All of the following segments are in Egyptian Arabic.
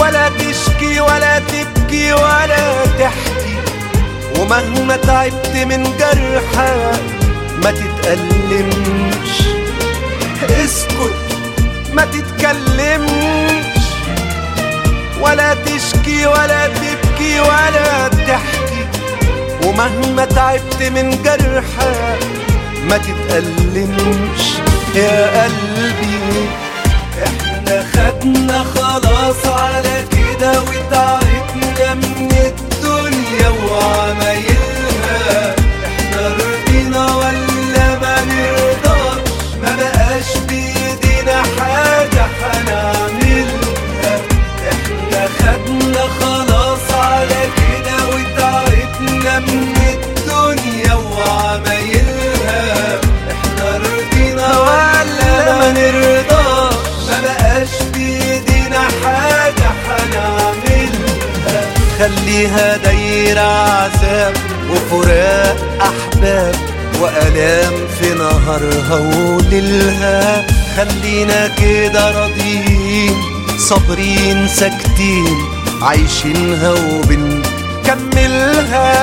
ولا تشكي ولا تبكي ولا تحكي ومهما تعبت من جرحك ما تتألمش اسكت ما تتكلمش ولا تشكي ولا تبكي ولا تحكي ومهما تعبت من جرحك ما تتألمش يا قلبي احنا خدنا خلاص على كده وتعبنا من الدنيا وعمايلها احنا رضينا ولا ما نرضاش ما بقاش بايدينا حاجة هنعملها احنا خدنا خلاص على كده وتعبنا من الدنيا وعمايلها احنا رضينا ولا ما نرضاش ما بقاش بايدينا حاجة هنعملها خليها دايرة عذاب وفراق أحباب وألام في نهارها وليلها خلينا كده راضيين صابرين ساكتين عايشينها وبنكملها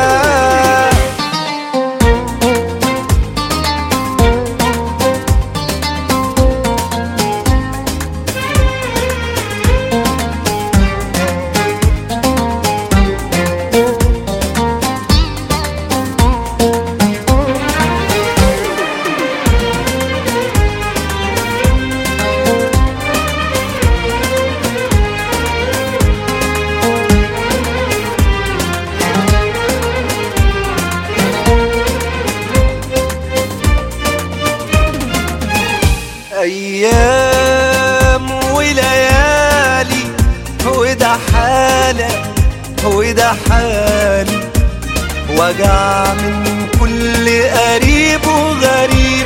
أيام وليالي وده حالة وده حالي وجع من كل قريب وغريب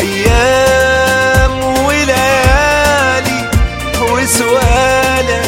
أيام وليالي وسؤالة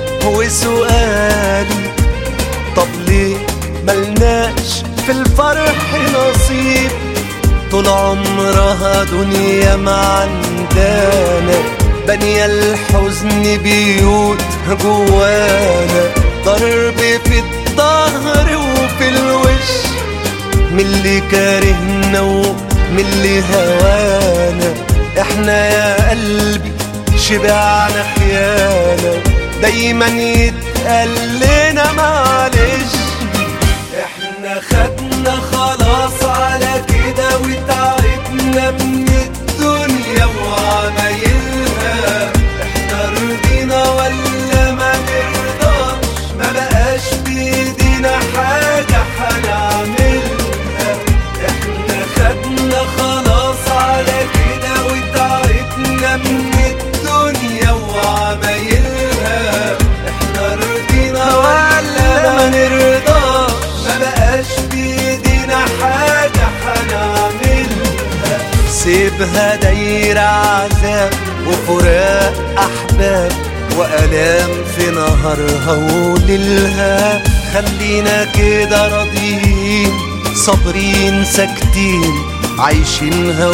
وسؤالي طب ليه ملناش في الفرح نصيب طول عمرها دنيا ما عندنا بني الحزن بيوت جوانا ضرب في الظهر وفي الوش من اللي كارهنا ومن اللي هوانا احنا يا قلبي شبعنا خيانة دايما يتقال لنا معلش احنا خدنا خلاص على كده وتعبنا من الدنيا وعمايلها احنا رضينا ولا ما نرضاش ما بقاش بايدينا حاجة هنعملها احنا خدنا خلاص على كده وتعبنا من الدنيا وعمايلها احنا رضينا ولا ما نرضاش ما بقاش بايدينا حاجة هنعملها سيبها دايرة عذاب وفراق أحباب وألام في نهارها وليلها خلينا كده راضيين صابرين ساكتين عايشينها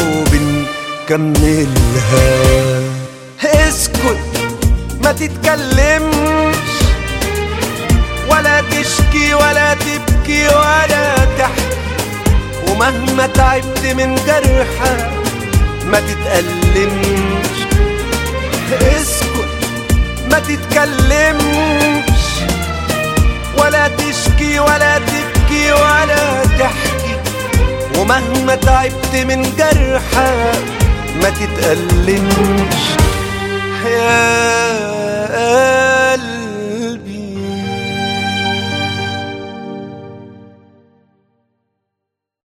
وبنكملها اسكت ما تتكلمش ولا تشكي ولا تبكي ولا تحكي ومهما تعبت من جرحك ما تتألمش اسكت ما تتكلمش ولا تشكي ولا تبكي ولا تحكي ومهما تعبت من جرحك ما تتألمش يا